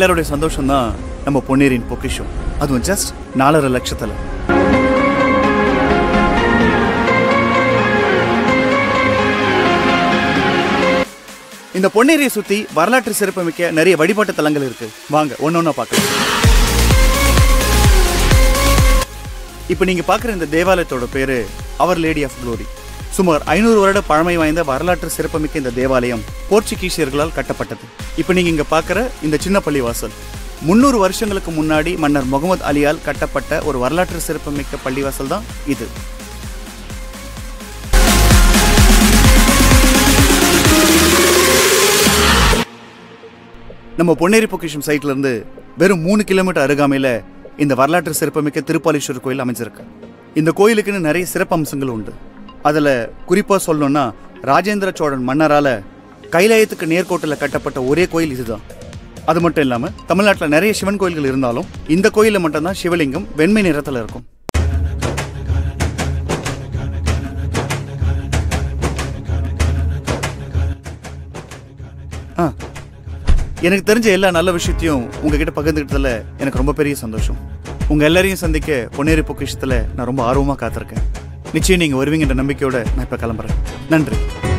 எல்லாருடைய சந்தோஷம் தான் நம்ம பொன்னேரியின் பொக்கிஷம் அதுவும் ஜஸ்ட் நாலரை லட்சத்துல இந்த பொன்னேரியை சுத்தி வரலாற்று சிறப்புமிக்க நிறைய வழிபாட்டு தலங்கள் இருக்கு வாங்க ஒன்னொன்னா பார்க்கலாம் இப்போ நீங்க பார்க்குற இந்த தேவாலயத்தோட பேரு அவர் லேடி ஆஃப் க்ளோரி சுமார் ஐநூறு வருட பழமை வாய்ந்த வரலாற்று சிறப்புமிக்க இந்த தேவாலயம் போர்ச்சுகீசியர்களால் கட்டப்பட்டது இப்போ நீங்க இங்க பார்க்குற இந்த சின்ன பள்ளிவாசல் முந்நூறு வருஷங்களுக்கு முன்னாடி மன்னர் முகமது அலியால் கட்டப்பட்ட ஒரு வரலாற்று சிறப்புமிக்க பள்ளிவாசல் தான் இது நம்ம பொன்னேரி பொக்கிஷம் சைட்ல இருந்து வெறும் மூணு கிலோமீட்டர் அருகாமையில இந்த வரலாற்று சிறப்புமிக்க திருப்பாலீஸ்வரர் கோயில் அமைஞ்சிருக்கு இந்த கோயிலுக்குன்னு நிறைய சிறப்பு அம்சங்கள் உண்டு அதுல குறிப்பா சொல்லணும்னா ராஜேந்திர சோழன் மன்னரால கைலாயத்துக்கு நேர்கோட்டில் கட்டப்பட்ட ஒரே கோயில் இதுதான் அது மட்டும் இல்லாம தமிழ்நாட்டில் நிறைய சிவன் கோயில்கள் இருந்தாலும் இந்த கோயிலில் மட்டும்தான் சிவலிங்கம் வெண்மை நிறத்துல இருக்கும் ஆ எனக்கு தெரிஞ்ச எல்லா நல்ல விஷயத்தையும் உங்ககிட்ட பகிர்ந்துக்கிட்டதுல எனக்கு ரொம்ப பெரிய சந்தோஷம் உங்க எல்லாரையும் சந்திக்க பொன்னேரி பொக்கிஷத்துல நான் ரொம்ப ஆர்வமா காத்திருக்கேன் நிச்சயம் நீங்க வருவீங்கன்ற நம்பிக்கையோட நான் இப்ப கிளம்புறேன் நன்றி